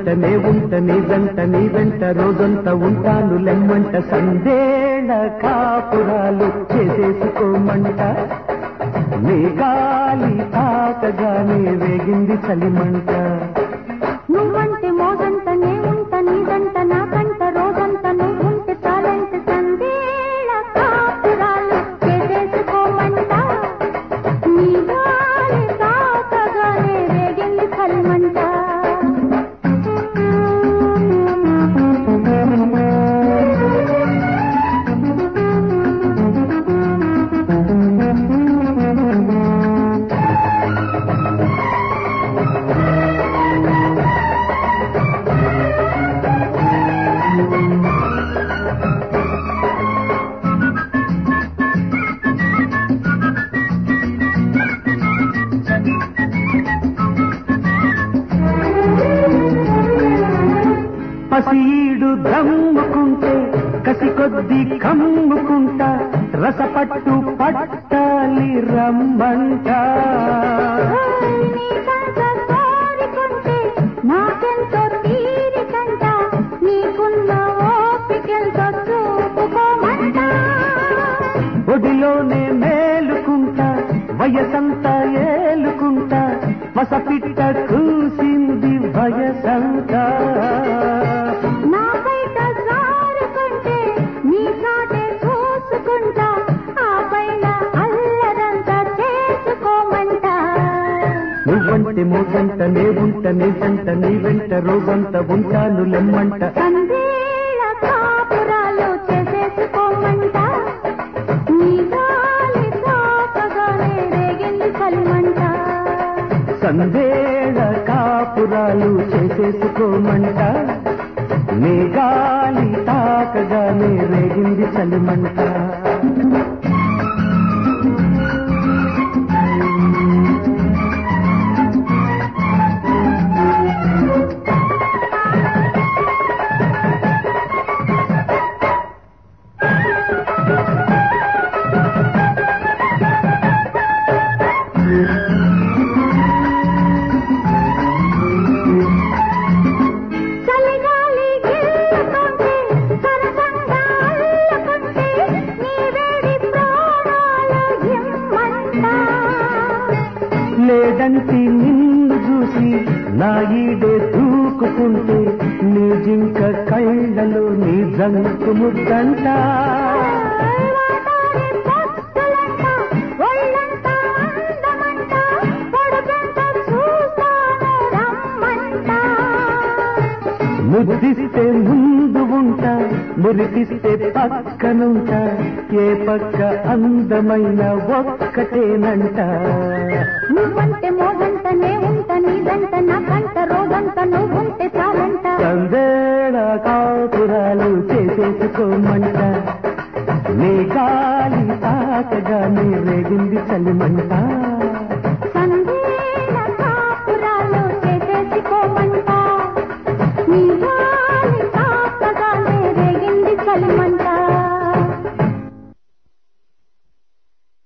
ఉంటనే ఉంట నీ వెంట నీ వెంట రోజంతా ఉంటాను లెమ్మంట సందేళ కాపురాలు చేసేసుకోమంట నీ గాలి తాకగానే వేగింది చలిమంట నువ్వంటే మోజంత నే ఉంట నీదంట నాకంట రోజంత నువ్వుంటే చాలంట సందేళ కాపురాలు చేసేసుకోమంట నీ గాలి తాకగానే వేగింది చలిమంట పసీడు దమ్ముకుంటే కసి కొద్ది కమ్ముకుంటా రసపట్టు పట్టాలి రమ్మంట నీకంత కోరికుంటే నాకెంతో తీరికంట నీకున్న ఓపికలతో చూపుకోమంట ఒడిలోనే మేలుకుంటా వయసంతా ఏలుకుంటా వసపిట్ట కూసింది వయసంతా నా బయట జారుకుంటే నీ చాటే చూసుకుంటా ఆ పైన అల్లరంతా చేసుకోమంట నువ్వంటే మోసంట నే ఉంట నీ సంట నీ వెంట రోజంత ఉంటాను లెమ్మంట సందేళ కాపురాలు చేసేసుకోమంట నీ గాలి తాకగానే రేగింది చలిమంట సందేళ కాపురాలు చేసేసుకోమంట నీ గాలి తాకగానే రేగింది చలిమంట చలిగాలి గిల్లుతుంటే సరసంగా అల్లుకుంటే నీ వేడి ప్రాణాలు ఇమ్మంట లేదంటి నిన్ను చూసి నా ఈడే దూకుకుంటే నీ జింక కళ్ళలో నీ జంకు ముద్దంట వాటాడే పొత్తులంట, ఒళ్ళంతా అందమంట, పొడుగంతా చూస్తాను రమ్మంట. ముద్దిస్తే ముందు ఉంటా మురిపిస్తే పక్కనుంటా ఏ పక్క అందమైన ఒక్కటేనంట నువ్వంటే మోగంట నే ఉంట నీదంట నాకంట రోజంత నువ్వుంటే చాలంట సందేళ కాపురాలు చేసేసుకోమంట నీ గాలి తాకగానే రేగింది చలిమంట